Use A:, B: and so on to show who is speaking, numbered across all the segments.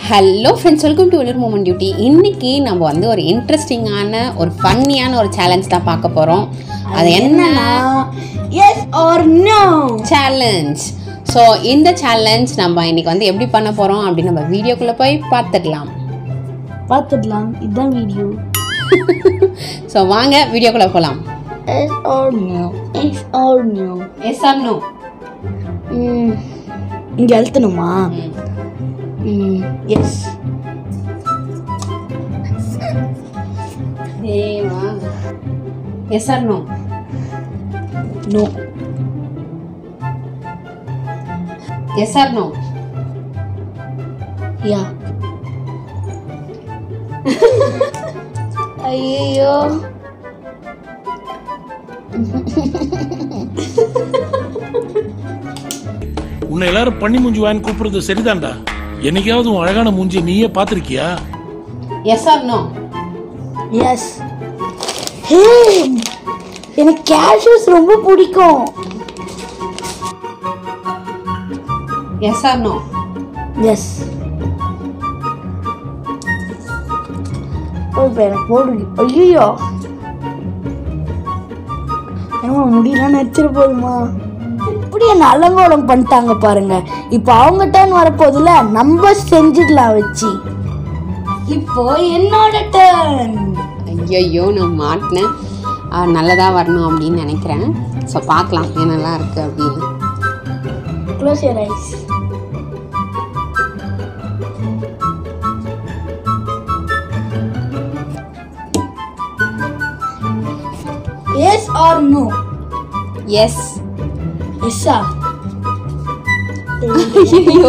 A: Hello friends welcome to வெளிர் moment duty இன்னைக்கு நம்ம வந்து ஒரு இன்ட்ரெஸ்டிங்கான ஒரு ஃபன்னியான ஒரு சேலஞ்ச் தான் பார்க்க போகிறோம் அது என்னன்னா
B: yes or no
A: challenge so இந்த சேலஞ்ச் நம்ம இன்னைக்கு வந்து எப்படி பண்ண போகிறோம் அப்படின்னு நம்ம வீடியோக்குள்ளே போய் பார்த்துடலாம்
B: பார்த்துடலாம் இதுதான் வீடியோ
A: ஸோ வாங்க வீடியோக்குள்ளே போகலாம்
B: yes or no yes or no
A: yes or no
B: இங்கே அழுத்தணுமா yes
A: Deva yes or no
B: no
A: yes or no
B: yeah ஐயோ
C: உன்னை எல்லாரும் பண்ணி மூஞ்சி வாங்கி கூப்பிடுறது சரிதான்டா என்னைக்காவது உன் அழகான மூஞ்சி நீயே பார்த்திருக்கியா
A: yes or no
B: yes hey எனக்கு கேஷ்யூஸ் ரொம்ப பிடிக்கும்
A: எஸ் ஆர் நோ
B: எஸ் இப்போ எனக்கு போடு ஐயோ என்னமா முடியலாம் நடிச்சிட போதுமா இப்படி என்ன அலங்கோலம் பண்ணிட்டாங்க பாருங்க இப்போ அவங்க டர்ன் வரப்போதுல நம்ம செஞ்சிடலாம் வச்சு இப்போ என்னோட டர்ன்
A: ஐயோ நான் மாட்டினேன் நல்லதாக வரணும் அப்படின்னு நினைக்கிறேன் ஸோ பார்க்கலாம் என்னெல்லாம் இருக்குது அப்படின்னு
B: close your eyes yes or no
A: yes
B: எஸ்ஸா
A: ஐயோ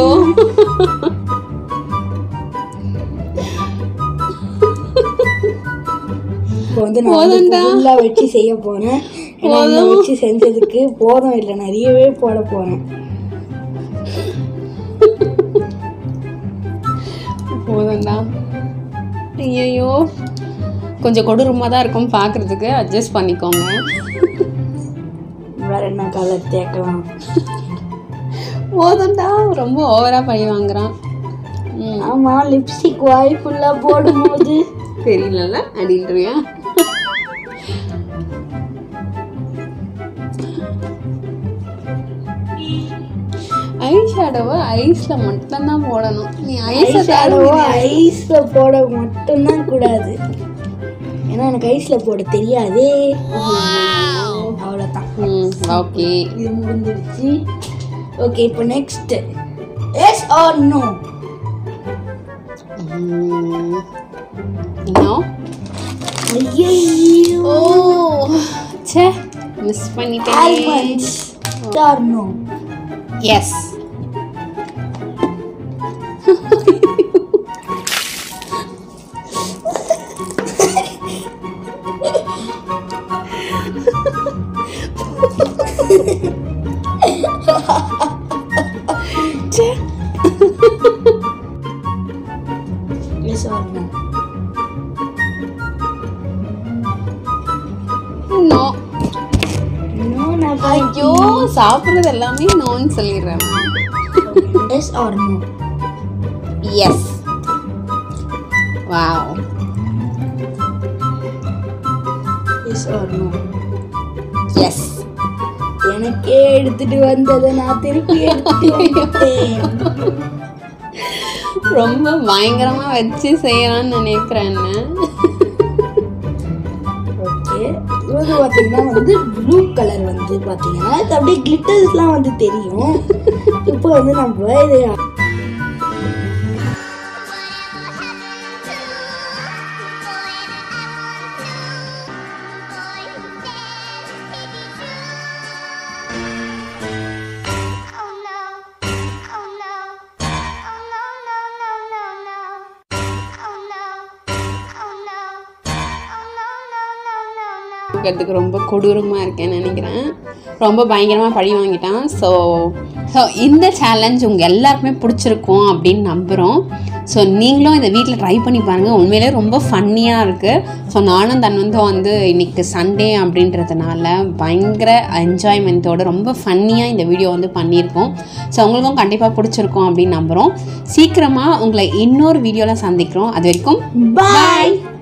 B: இப்போ வந்து நான் வந்து
A: போதும்டா.
B: ஃபுல்லாக வச்சு செய்ய போறேன் ஏன்னா இதை வச்சு செஞ்சதுக்கு போதும் இல்லை நிறையவே போட போறேன்
A: போதும்டா ஐயோ கொஞ்சம் கொடூரமாக தான் இருக்கும் பார்க்குறதுக்கு அட்ஜஸ்ட் பண்ணிக்கோங்க
B: வேற என்ன கலர் தேக்கலாம்
A: போதும்டா ரொம்ப ஓவராக பழி வாங்குறான் ம்
B: ஆமா லிப்ஸ்டிக் வாய் ஃபுல்லா போடும்போது
A: தெரியலல்ல அப்படின்றியா ஐ ஷேடோவை ஐஸில் மட்டும்தான் போடணும் நீ ஐஸை
B: ஐஷேடோவை ஐஸ்ல போட மட்டும்தான் கூடாது ஏன்னா எனக்கு ஐஸ்ல போட தெரியாதே அவ்வளோதான்
A: ம் ஓகே
B: இது முடிஞ்சிருச்சு ஓகே இப்போ நெக்ஸ்ட் எஸ் ஆர் நோ
A: இன்னும்
B: ஐயோ
A: ஓ ச்சே மிஸ் பண்ணிட்டேன்
B: almonds or no
A: yes
B: yes or no
A: no
B: no நான்
A: ஐயோ சாப்பிட்றது எல்லாமே நோன்னு சொல்லிடுறேன்
B: yes or no
A: yes wow
B: yes or no
A: yes
B: எனக்கே எடுத்துட்டு வந்ததை நான் திருப்பி எடுத்துட்டு வந்துட்டேன்
A: ரொம்ப பயங்கரமா வச்சு செய்யறான்னு நினைக்கிறேன்
B: ஓகே இது வந்து பார்த்தீங்கன்னா வந்து ப்ளூ கலர் வந்து பார்த்தீங்கன்னா இது அப்படியே கிளிட்டர்ஸ்லாம் வந்து தெரியும் இப்போ வந்து நம்ம இது
D: Oh no. Oh no. Oh no, no, no, no, no. Oh no. Oh no. Oh no, no, no, no, no.
A: பார்க்கறதுக்கு ரொம்ப கொடூரமாக இருக்கேன்னு நினைக்கிறேன் ரொம்ப பயங்கரமாக பழி வாங்கிட்டான் ஸோ ஸோ இந்த சேலஞ்ச் உங்கள் எல்லாருக்குமே பிடிச்சிருக்கும் அப்படின்னு நம்புகிறோம் ஸோ நீங்களும் இதை வீட்டில் ட்ரை பண்ணி பாருங்கள் உண்மையிலே ரொம்ப ஃபன்னியாக இருக்குது ஸோ நானும் தன் வந்து வந்து இன்னைக்கு சண்டே அப்படின்றதுனால பயங்கர என்ஜாய்மெண்ட்டோட ரொம்ப ஃபன்னியாக இந்த வீடியோ வந்து பண்ணியிருக்கோம் ஸோ உங்களுக்கும் கண்டிப்பாக பிடிச்சிருக்கோம் அப்படின்னு நம்புகிறோம் சீக்கிரமாக உங்களை இன்னொரு வீடியோவில் சந்திக்கிறோம் அது வரைக்கும்
B: பாய்